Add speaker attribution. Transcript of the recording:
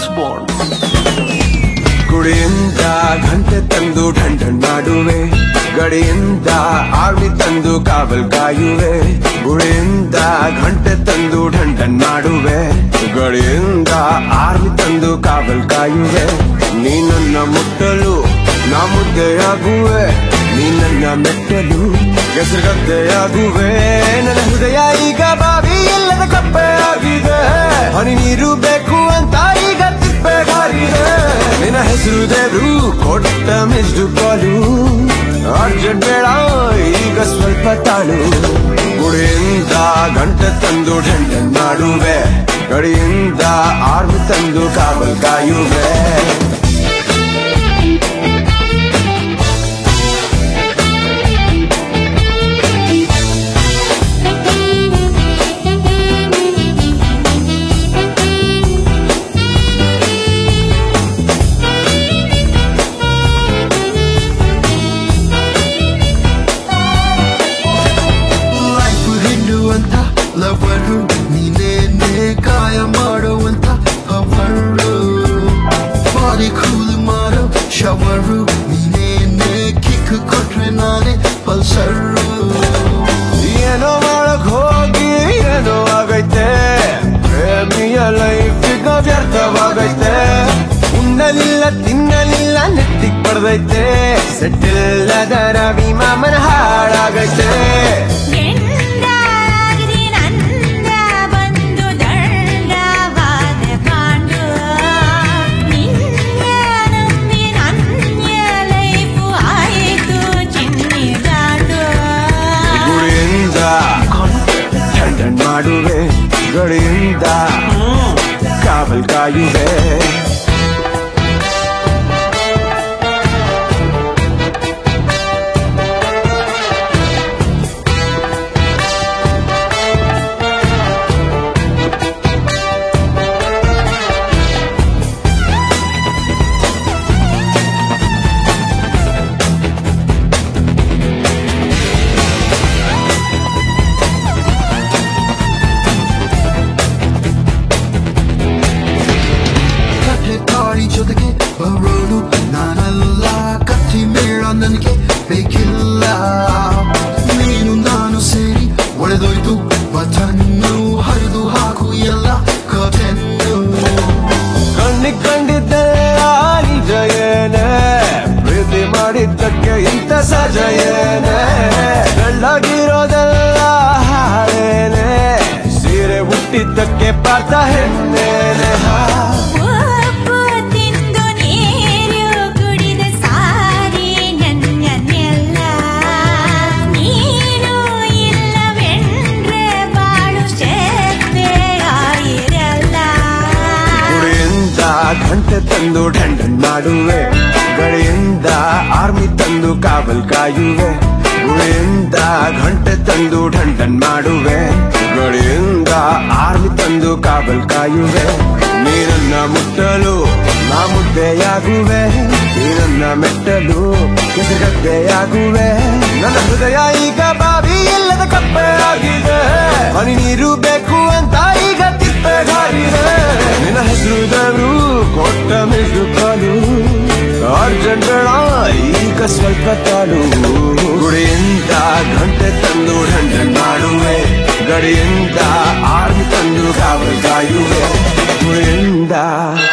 Speaker 1: bond
Speaker 2: ಗುಡಿಯಿಂದ ಗಂಟೆ ತಂದು ಢಂಢನ್ ಮಾಡುವೆ ಗಡಿಯಿಂದ ಆರ್ಮಿ ತಂದು ಕಾವಲ್ ಕಾಯುವೆ ಗುಡಿಯಿಂದ ಗಂಟೆ ತಂದು ಢಂಢನ್ ಮಾಡುವೆ ಗಡಿಯಿಂದ ಆರ್ಮಿ ತಂದು ಕಾವಲ್ ಕಾಯುವೆ ನೀ ನನ್ನ ಮುಟ್ಟಲು ನಾ ಮುದ್ದೆಯಾಗುವೆ ನೀ ನನ್ನ ಮೆಟ್ಟಲು ಹೆಸರುಗದ್ದೆಯಾಗುವೆ ನನ್ನ ಹೃದಯ ಈಗ ಬಾವಿ ಇಲ್ಲದ ಕಪ್ಪೆ ಆಗಿದೆ ಹನಿ ನೀರು ಬೇಕು ಅಂತ ಈಗ ತಿಪ್ಪೆಗಾರಿದೆ ನಿನ್ನ ಹೆಸರು ದೇವ್ರು ಕೊಟ್ಟ ಮಿಸ್ಡು ಕಾಲು ಅರ್ಜೆಂಟ್ ಬೇಡ ಈಗ ಸ್ವಲ್ಪ ತಾಳು ಗುಡಿಯಿಂದ ಗಂಟೆ ತಂದು ಢಂಡನ್ ಮಾಡುವೆ ಗಡಿಯಿಂದ ಆರ್ಮಿ ತಂದು ಕಾವಲ್ ಕಾಯುವೆ
Speaker 3: ಲೈಫ್ ಹಿಂಡುವಂತ ಲವರು ನೀನೇನೆ ಕಾಯ ಮಾಡುವಂತ ಅವರು ಬಾಡಿ ಕೂಲ್ ಮಾಡೋ ಶವರು ನೀನೇನೆ ಕಿಕ್ ಕೊಟ್ರೆ ನಾನೇ ಪಲ್ಸರು
Speaker 2: ಏನೋ ಮಾಡಕ್ ಹೋಗಿ ಏನೋ ಆಗೈತೆ ಪ್ರೇಮಿಯ ಲೈಫ್ ಈಗ ವ್ಯರ್ಥವಾಗೈತೆ ಉಣ್ಣಲಿಲ್ಲ ತಿನ್ನಲಿಲ್ಲ ನೆಟ್ಟಿಗ್ ಪಡೆದೈತೆ ಸೆಟ್ಟಿಲ್ಲದ ರವಿ ಮಾಮನ ಹಾಳಾಗೈತೆ
Speaker 4: ಎಂದಾಗಿದೆ ನಂದ ಬಂದು ದಂಡವಾದ ಕಾಂಡು ನಿನ್ನ ನಂಬಿ ನನ್ನ ಲೈಫು ಆಯಿತು ಚಿನ್ನಿ ಗಾಂಡು
Speaker 2: ಗುಡಿಯಿಂದ ಠಂಡನ್ ಮಾಡುವೆ ಗಡಿಯಿಂದ ಕಾವಲ್ ಕಾಯುವೆ
Speaker 3: ಕಥೆ ತಾಳಿ ಜೊತೆಗೆ ಬರೋನು ನಾನಲ್ಲ ಕಥೆ ಮೇಳ ನನಗೆ ಬೇಕಿಲ್ಲ ನೀನು ನಾನು ಸೇರಿ ಒಡೆದೋಯ್ತು ಬಟನ್ನು ಹರಿದು ಹಾಕು ಎಲ್ಲ ಕಥೆನ್ನು
Speaker 2: ಕಣ್ಣಿಗ್ ಕಂಡಿದ್ದೆಲ್ಲ ನಿಜ ಏನೇ ಪ್ರೀತಿ ಮಾಡಿದ್ದಕ್ಕೆ ಇಂಥ ಸಜ ಏನೇ ಕಳ್ಳಾಗಿರೋದೆಲ್ಲ ಹಾಳೇನೆ ಸೀರೆ ಹುಟ್ಟಿದ್ದಕ್ಕೆ ಪಾತ ಹೆಣ್ಣೇನೆ
Speaker 4: ಉಪ್ಪು ತಿಂದು ನೀರು ಕುಡಿದ ಸಾರಿ ನನ್ನನ್ನೆಲ್ಲ ನೀನು ಇಲ್ಲವೆಂದ್ರೆ ಬಾಳು ಶಕ್ತಿ ಆಯಿರಲ್ಲ
Speaker 2: ಗುಡಿಯಿಂದ ಗಂಟೆ ತಂದು ಢಂಡನ್ ಮಾಡುವೆ ಗಡಿಯಿಂದ ಆರ್ಮಿ ತಂದು ಕಾವಲ್ ಕಾಯುವೆ ಗುಡಿಯಿಂದ ಗಂಟೆ ತಂದು ಢಂಡನ್ ಮಾಡುವೆ ಗಡಿಯಿಂದ ಆರ್ಮಿ ತಂದು ಕಾವಲ್ ಕಾಯುವೆ ನೀರನ್ನ ಮುಟ್ಟಲು ನಾ ಮುದ್ದೆಯಾಗುವೆ ನೀರನ್ನ ಮೆಟ್ಟಲು ಕೆಸಗದ್ದೆಯಾಗುವೆ ನನ್ನ ಹೃದಯ ಈಗ ಬಾವಿ ಇಲ್ಲದ ಕಪ್ಪೆ ಆಗಿದೆ ಹನಿ ನೀರು ಬೇಕು ಅಂತ ಈಗ ತಿಪ್ಪೆಗಾರಿದೆ ನಿನ್ನ ಹೆಸರು ದೇವ್ರು ಕೊಟ್ಟ ಮಿಸು ಕಾಲು ಅರ್ಜೆಂಟ್ ಬೇಡ ಈಗ ಸ್ವಲ್ಪ ತಾಳು ಗುಡಿಯಿಂದ ಗಂಟೆ ತಂದು ಢಂಡನ್ ಮಾಡುವೆ ಗಡಿಯಿಂದ ಆರ್ಮಿ ತಂದು ಕಾವಲ್ ಕಾಯುವೆ ಗುಡಿಯಿಂದ